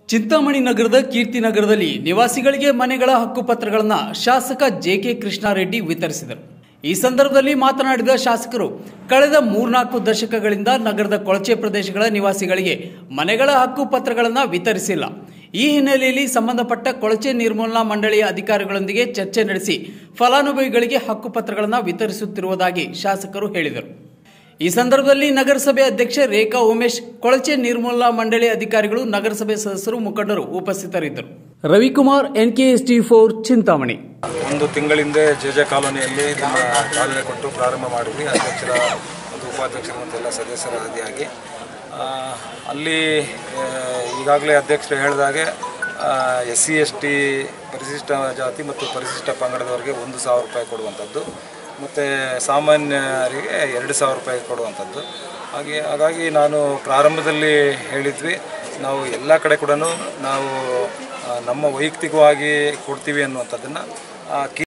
ಚಿಂತಾಮಣಿ ನಗರದ ಕೀರ್ತಿನಗರದಲ್ಲಿ ನಿವಾಸಿಗಳಿಗೆ ಮನೆಗಳ ಹಕ್ಕುಪತ್ರಗಳನ್ನು ಶಾಸಕ ಜೆಕೆ ಕೃಷ್ಣಾರೆಡ್ಡಿ ವಿತರಿಸಿದರು ಈ ಸಂದರ್ಭದಲ್ಲಿ ಮಾತನಾಡಿದ ಶಾಸಕರು ಕಳೆದ ಮೂರ್ನಾಲ್ಕು ದಶಕಗಳಿಂದ ನಗರದ ಕೊಳಚೆ ಪ್ರದೇಶಗಳ ನಿವಾಸಿಗಳಿಗೆ ಮನೆಗಳ ಹಕ್ಕುಪತ್ರಗಳನ್ನು ವಿತರಿಸಿಲ್ಲ ಈ ಹಿನ್ನೆಲೆಯಲ್ಲಿ ಸಂಬಂಧಪಟ್ಟ ಕೊಳಚೆ ನಿರ್ಮೂಲನಾ ಮಂಡಳಿಯ ಅಧಿಕಾರಿಗಳೊಂದಿಗೆ ಚರ್ಚೆ ನಡೆಸಿ ಫಲಾನುಭವಿಗಳಿಗೆ ಹಕ್ಕುಪತ್ರಗಳನ್ನು ವಿತರಿಸುತ್ತಿರುವುದಾಗಿ ಶಾಸಕರು ಹೇಳಿದರು ಈ ಸಂದರ್ಭದಲ್ಲಿ ನಗರಸಭೆ ಅಧ್ಯಕ್ಷೆ ರೇಖಾ ಉಮೇಶ್ ಕೊಳಚೆ ನಿರ್ಮೂಲನಾ ಮಂಡಳಿ ಅಧಿಕಾರಿಗಳು ನಗರಸಭೆ ಸದಸ್ಯರು ಮುಖಂಡರು ಉಪಸ್ಥಿತರಿದ್ದರು ರವಿಕುಮಾರ್ ಎನ್ಕೆಎಸ್ಟಿ ಫೋರ್ ಚಿಂತಾಮಣಿ ಒಂದು ತಿಂಗಳಿಂದ ಜೆ ಜೆ ಕಾಲೋನಿಯಲ್ಲಿ ನಮ್ಮ ಚಾಲನೆ ಕೊಟ್ಟು ಪ್ರಾರಂಭ ಮಾಡಿದ್ವಿ ಅಧ್ಯಕ್ಷರ ಮತ್ತು ಉಪಾಧ್ಯಕ್ಷರ ಮತ್ತು ಎಲ್ಲ ಸದಸ್ಯರ ಆದಿಯಾಗಿ ಆ, ಅಲ್ಲಿ ಆ, ಈಗಾಗಲೇ ಅಧ್ಯಕ್ಷರು ಹೇಳಿದಾಗೆ ಎಸ್ ಸಿ ಎಸ್ ಟಿ ಪರಿಶಿಷ್ಟ ಜಾತಿ ಮತ್ತು ಪರಿಶಿಷ್ಟ ಪಂಗಡದವರಿಗೆ ಒಂದು ಸಾವಿರ ರೂಪಾಯಿ ಕೊಡುವಂಥದ್ದು ಮತ್ತು ಸಾಮಾನ್ಯರಿಗೆ ಎರಡು ಸಾವಿರ ರೂಪಾಯಿ ಕೊಡುವಂಥದ್ದು ಹಾಗೆ ಹಾಗಾಗಿ ನಾನು ಪ್ರಾರಂಭದಲ್ಲಿ ಹೇಳಿದ್ವಿ ನಾವು ಎಲ್ಲ ಕಡೆ ಕೂಡ ನಾವು ಆ, ನಮ್ಮ ವೈಯಕ್ತಿಕವಾಗಿ ಕೊಡ್ತೀವಿ ಅನ್ನುವಂಥದ್ದನ್ನು